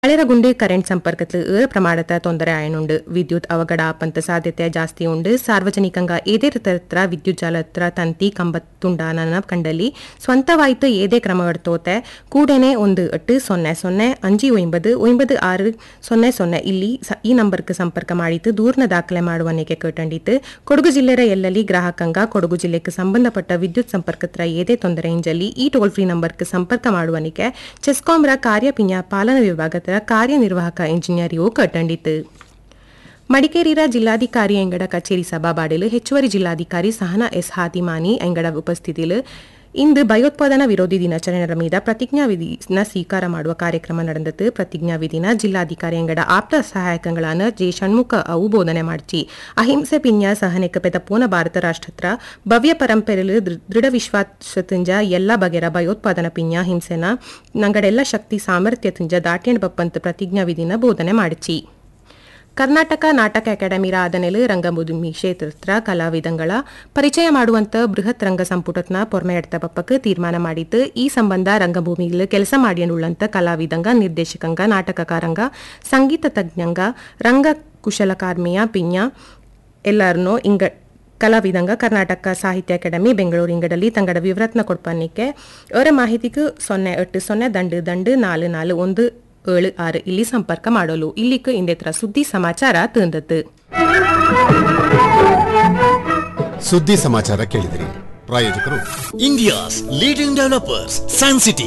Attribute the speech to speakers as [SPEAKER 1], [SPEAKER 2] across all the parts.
[SPEAKER 1] അളരകുണ്ട് current సంపర్కത്തിൽ ഏറെ ప్రమాదత తొందర ఆయనుండు విద్యుత్ అవగడ పంత సాధ్యత ಜಾಸ್ತಿ ಉಂಡು ಸಾರ್ವಜನಿಕಂಗ ಏದೇ ತರತ್ರ ವಿದ್ಯುತ್ ಜಾಲತ್ರ ತಂತಿ ಕಂಬತ್ತುಂಡಾನನ ಕಂಡಲ್ಲಿ ಸ್ವಂತವಾಯ್ತು ಏದೇ ಕ್ರಮಗಡ್ತೋತೆ ಕೂಡನೆ ಒಂದು ಎಟ್ಟು ಸೊನ್ನೆ ಸೊನ್ನೆ ಅಂಜಿ ಒಂಬದು ಒಂಬದು ಆರು ಸೊನ್ನೆ ಸೊನ್ನೆ ಇಲ್ಲಿ ಸ- ಈ ನಂಬರ್ಗೆ ಸಂಪರ್ಕ ಮಾಡಿದ್ದು ದೂರ್ನ ದಾಖಲೆ ಮಾಡುವನಿಗೆ ಕೇಟಂಡಿತ್ತು ಕೊಡಗು ಜಿಲ್ಲೆಯ ಎಲ್ಲಲ್ಲಿ ಗ್ರಾಹಕಂಗ ಕೊಡಗು ಜಿಲ್ಲೆಗೆ ಸಂಬಂಧಪಟ್ಟ ವಿದ್ಯುತ್ ಸಂಪರ್ಕತ್ರ ಏದೇ ತೊಂದರೆ ಇಂಜಲ್ಲಿ ಈ ಟೋಲ್ ಫ್ರೀ ನಂಬರ್ಗೆ ಸಂಪರ್ಕ ಮಾಡುವನಿಗೆ ಚೆಸ್ಕಾಂರ ಕಾರ್ಯಪಿನ್ಯ ಪಾಲನಾ ವಿಭಾಗದ ಕಾರ್ಯನಿರ್ವಾಹಕ ಇಂಜಿನಿಯರ್ ಇವು ಕೇಟಂಡಿತ್ತು ಮಡಿಕೇರಿರ ಜಿಲ್ಲಾಧಿಕಾರಿ ಎಂಗಡ ಕಚೇರಿ ಸಭಾಬಾಡಿಲು ಹೆಚ್ಚುವರಿ ಜಿಲ್ಲಾಧಿಕಾರಿ ಸಹನಾ ಎಸ್ ಹಾತಿಮಾನಿ ಎಂಗಡ ಉಪಸ್ಥಿತಿಲು ಇಂದು ಭಯೋತ್ಪಾದನಾ ವಿರೋಧಿ ದಿನಾಚರಣೆಯ ಮೀದ ಪ್ರತಿಜ್ಞಾ ವಿಧಿನ ಸ್ವೀಕಾರ ಮಾಡುವ ಕಾರ್ಯಕ್ರಮ ನಡೆದದ್ದು ಪ್ರತಿಜ್ಞಾ ವಿಧಿನ ಜಿಲ್ಲಾಧಿಕಾರಿ ಎಂಗಡ ಆಪ್ತ ಸಹಾಯಕಗಳಾன ಜೆ ಷಣ್ಮುಖ ಅವು ಬೋಧನೆ ಮಾಡಿಸಿ ಅಹಿಂಸೆ ಪಿನ್ಯ ಸಹನೆಕ ಪೆದ ಪೂನ ಭಾರತ ರಾಷ್ಟ್ರತ್ರ ಭವ್ಯ ಪರಂಪರೆಲು ದೃ- ದೃಢ ವಿಶ್ವಾಸತಿಂಜ ಎಲ್ಲ ಬಗೆರ ಭಯೋತ್ಪಾದನಾ ಪಿನ್ಯ ಹಿಂಸೆನ ನಂಗಡೆಲ್ಲ ಶಕ್ತಿ ಸಾಮರ್ಥ್ಯ ತಿಂಜ ದಾಟ್ಯಂಡ್ ಬಪ್ಪಂತ ಪ್ರತಿಜ್ಞಾ ವಿಧಿನ ಬೋಧನೆ ಮಾಡಿಸಿ ಕರ್ನಾಟಕ ನಾಟಕ ಅಕಾಡೆಮಿರ ಆದನೆಲು ರಂಗಭೂಮಿ ಕ್ಷೇತ್ರ ಕಲಾವಿದಂಗಳ ಪರಿಚಯ ಮಾಡುವಂತ ಬೃಹತ್ ರಂಗ ಸಂಪುಟತ್ನ ಪೊರ್ಮೆಯಡ್ತ ಬಪ್ಪಕ್ಕೆ ತೀರ್ಮಾನ ಮಾಡಿದ್ದು ಈ ಸಂಬಂಧ ರಂಗಭೂಮಿಯಲ್ಲಿ ಕೆಲಸ ಮಾಡಿಯನುಳ್ಳಂತ ಕಲಾವಿದಂಗ ನಿರ್ದೇಶಕಂಗ ನಾಟಕಕಾರಂಗ ಸಂಗೀತ ತಜ್ಞಂಗ ರಂಗ ಕುಶಲಕಾರ್ಮಿಯ ಪಿನ್ಯ ಎಲ್ಲರನ್ನೂ ಇಂಗ ಕಲಾವಿದಂಗ ಕರ್ನಾಟಕ ಸಾಹಿತ್ಯ ಅಕಾಡೆಮಿ ಬೆಂಗಳೂರು ಇಂಗಡಲ್ಲಿ ತಂಗಡ ವಿವರತ್ನ ಕೊಡ್ಪನ್ನಿಕ್ಕೆ ಅವರ ಮಾಹಿತಿಗೂ ಸೊನ್ನೆ ಎಟ್ಟು ಸೊನ್ನೆ ದಂಡು ದಂಡು ನಾಲು ನಾಲು ಒಂದು ಏಳು ಆರು ಇಲ್ಲಿ ಸಂಪರ್ಕ ಮಾಡಲು ಇಲ್ಲಿக்கு ಇಂದೇತ್ರ ಸುದ್ದಿ ಸಮಾಚಾರ ತಂದದ್ದು
[SPEAKER 2] ಸುದ್ದಿ ಸಮಾಚಾರ ಕೇಳಿದಿರಿ ಪ್ರಾಯೋಜಕರು
[SPEAKER 3] India's leading developers, Sun City.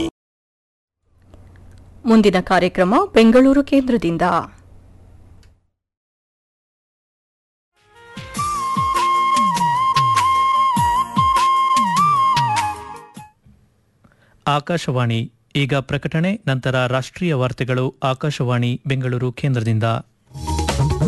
[SPEAKER 4] ಮುಂದಿನ ಕಾರ್ಯಕ್ರಮ ಬೆಂಗಳೂರು ಕೇಂದ್ರದಿಂದ
[SPEAKER 5] ಆಕಾಶವಾಣಿ ಈಗ ಪ್ರಕಟಣೆ ನಂತರ ರಾಷ್ಟ್ರೀಯ ವಾರ್ತೆಗಳು ಆಕಾಶವಾಣಿ ಬೆಂಗಳೂರು ಕೇಂದ್ರದಿಂದ